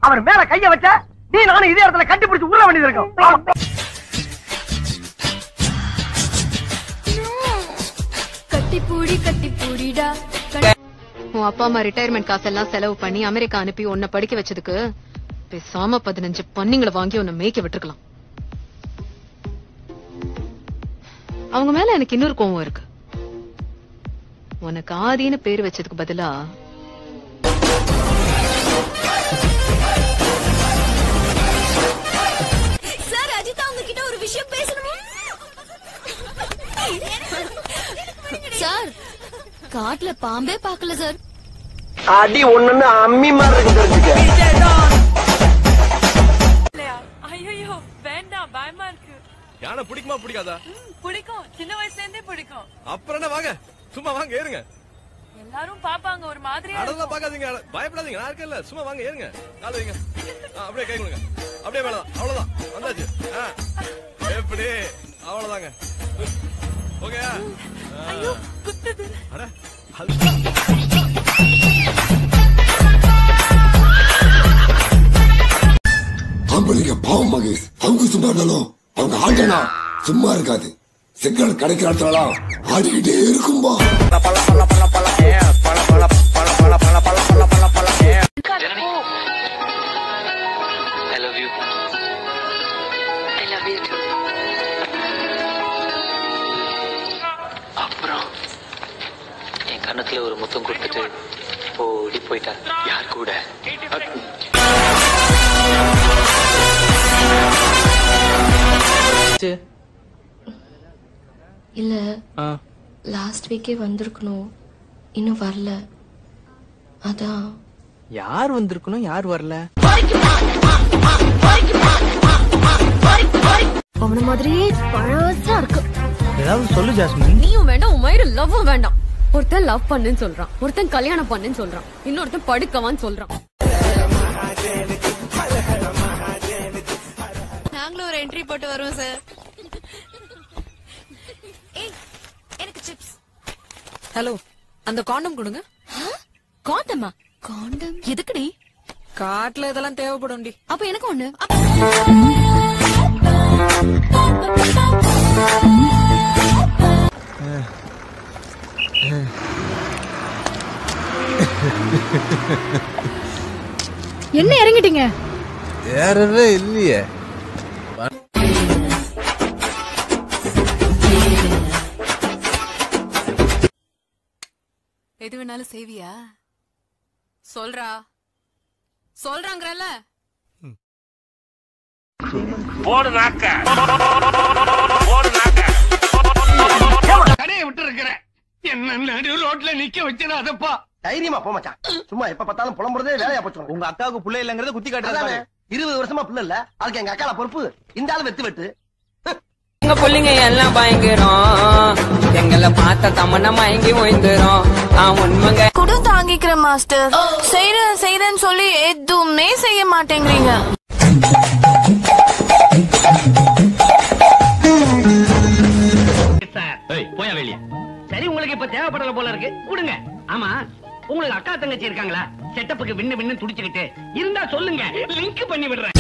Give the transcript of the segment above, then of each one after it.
அவர் மேல கைய வச்ச நீ நானும் இதே இடத்துல கட்டிப்பிடிச்சு உள்ள வேண்டியது இருக்கும் ஆமா. கட்டிப்பூடி கட்டிப்பூடிடா உன் அப்பா அம்மா ரிட்டையர்மெண்ட் காசெல்லாம் செலவு பண்ணி அமெரிக்கா அனுப்பி உன்னை படிக்க வச்சதுக்கு பேசாம பதினஞ்சு பன்னிங்களை வாங்கி உன்னை மேய்க்க விட்டுருக்கலாம் அவங்க மேல எனக்கு இன்னொரு கோவம் இருக்கு உனக்கு ஆதின்னு பேர் வச்சதுக்கு பதிலா சார் அஜிதா உங்ககிட்ட ஒரு விஷயம் பேசணும் சார் காட்டுல பாம்பே பார்க்கல சார் அடி ஒண்ணுன்னு அம்மி மாதிரி இருக்கு தெரிஞ்சுக்க ஐயோ வேண்டாம் பயமா இருக்கு யானை பிடிக்குமா பிடிக்காதா பிடிக்கும் சின்ன வயசுல இருந்தே பிடிக்கும் அப்புறம் என்ன வாங்க சும்மா வாங்க ஏறுங்க எல்லாரும் பாப்பாங்க ஒரு மாதிரியா அடலாம் பாக்காதீங்க அட- பயப்படாதீங்க நான் இருக்கேன்ல சும்மா வாங்க ஏறுங்க கால் வைங்க ஆ, அப்படியே கை கொடுங்க அப்படியே மேலதான் அவ்வளவுதான் வந்தாச்சு ஆ, எப்படி அவ்வளவுதாங்க ஓகே ஐயோ குத்துது அட அது ஆம்பளைங்க பாவம் மகேஷ் அவங்க சும்மா இருந்தாலும் அவங்க ஆட்டனா சும்மா இருக்காது சிக்னல் கிடைக்கிற இடத்துலலாம் ஆடிக்கிட்டே இருக்கும்பா I love you. I love you too. அப்புறம் என் கண்ணத்துல ஒரு முத்தம் கொடுத்துட்டு ஓடி போயிட்டா யார் கூட இல்ல லாஸ்ட் வீக்கே வந்திருக்கணும் இன்னும் வரல அதான் யார் வந்திருக்கணும் யார் வரல அவன மாதிரியே பழசா இருக்கு ஏதாவது சொல்லு ஜாஸ்மின் நீயும் வேண்டாம் உன் மயிறு லவ்வும் வேண்டாம் ஒருத்தன் லவ் பண்ணுன்னு சொல்றான் ஒருத்தன் கல்யாணம் பண்ணுன்னு சொல்றான் இன்னொருத்தன் படுக்கவான்னு சொல்றான் நாங்களும் ஒரு என்ட்ரி போட்டு வருவோம் சார் ஏய் எனக்கு சிப்ஸ் ஹலோ அந்த காண்டம் கொடுங்க காண்டமா காண்டம் எதுக்குடி காட்டுல இதெல்லாம் தேவைப்படும்டி அப்ப எனக்கு ஒண்ணு என்ன இறங்கிட்டீங்க ஏறவே இல்லையே எது வேணாலும் செய்வியா சொல்றா சொல்றாங்கறல்ல கடையை விட்டு இருக்கிறேன் என்ன நடு ரோட்ல நிக்க வச்சிடாதப்பா தைரியமா போ மச்சான் சும்மா எப்ப பார்த்தாலும் புலம்புறதே வேலையா போச்சு உங்க அக்காவுக்கு புள்ள இல்லங்கறத குத்தி அதானே, காட்டுறாங்க இருபது வருஷமா பிள்ளை இல்ல அதுக்கு எங்க அக்கால பொறுப்பு இந்த ஆளு வெத்து வெட்டு எங்க பிள்ளைங்க எல்லாம் பயங்கரம் எங்களை பார்த்த தமன்னா மயங்கி ஓய்ந்துரும் ஆ உண்மைங்க குடு தாங்கிக்கிற மாஸ்டர் செய்யறேன் செய்யறேன்னு சொல்லி எதுவுமே செய்ய மாட்டேங்கிறீங்க போயா வெளிய சரி உங்களுக்கு இப்ப தேவைப்படல போல இருக்கு கொடுங்க ஆமா உங்களுக்கு அக்கா தங்கச்சி இருக்காங்களா செட்டப்புக்கு விண்ணு விண்ணு துடிச்சுக்கிட்டு இருந்தா சொல்லுங்க லிங்க் பண்ணி விடுறேன்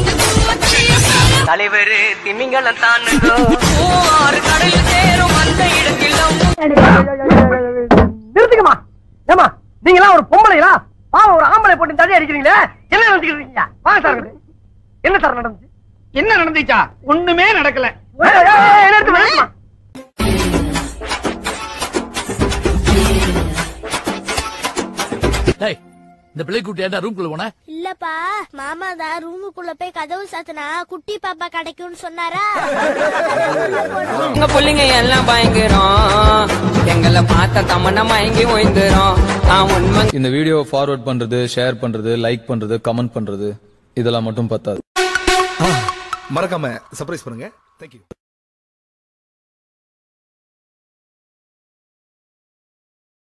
தலைவர் திமிங்கலம் தானுங்க ஆறு கடல் சேரும் அந்த இடத்தில் நிறுத்துக்கமா ஏமா நீங்க எல்லாம் ஒரு பொம்பளைங்களா பாவம் ஒரு ஆம்பளை போட்டு தடி அடிக்கிறீங்களே என்ன நினைச்சுக்கிட்டு இருக்கீங்க வாங்க சார் இங்கிட்டு. என்ன சார் நடந்துச்சு என்ன நடந்துச்சா ஒண்ணுமே நடக்கல நிறுத்துமா நிறுத்துமா இந்த பிள்ளை கூட்டி ஏன்டா ரூம்குள்ள போன இல்லப்பா மாமா தான் ரூமுக்குள்ள போய் கதவு சாத்தினா குட்டி பாப்பா கிடைக்கும்னு சொன்னாரா எங்க பிள்ளைங்க எல்லாம் பயங்கரம் எங்களை பார்த்த தமன்னா மயங்கி ஓய்ந்துரும் ஆ உண்மை இந்த வீடியோ ஃபார்வர்ட் பண்றது ஷேர் பண்றது லைக் பண்றது கமெண்ட் பண்றது இதெல்லாம் மட்டும் பத்தாது மறக்காம சர்ப்ரைஸ் பண்ணுங்க தேங்க்யூ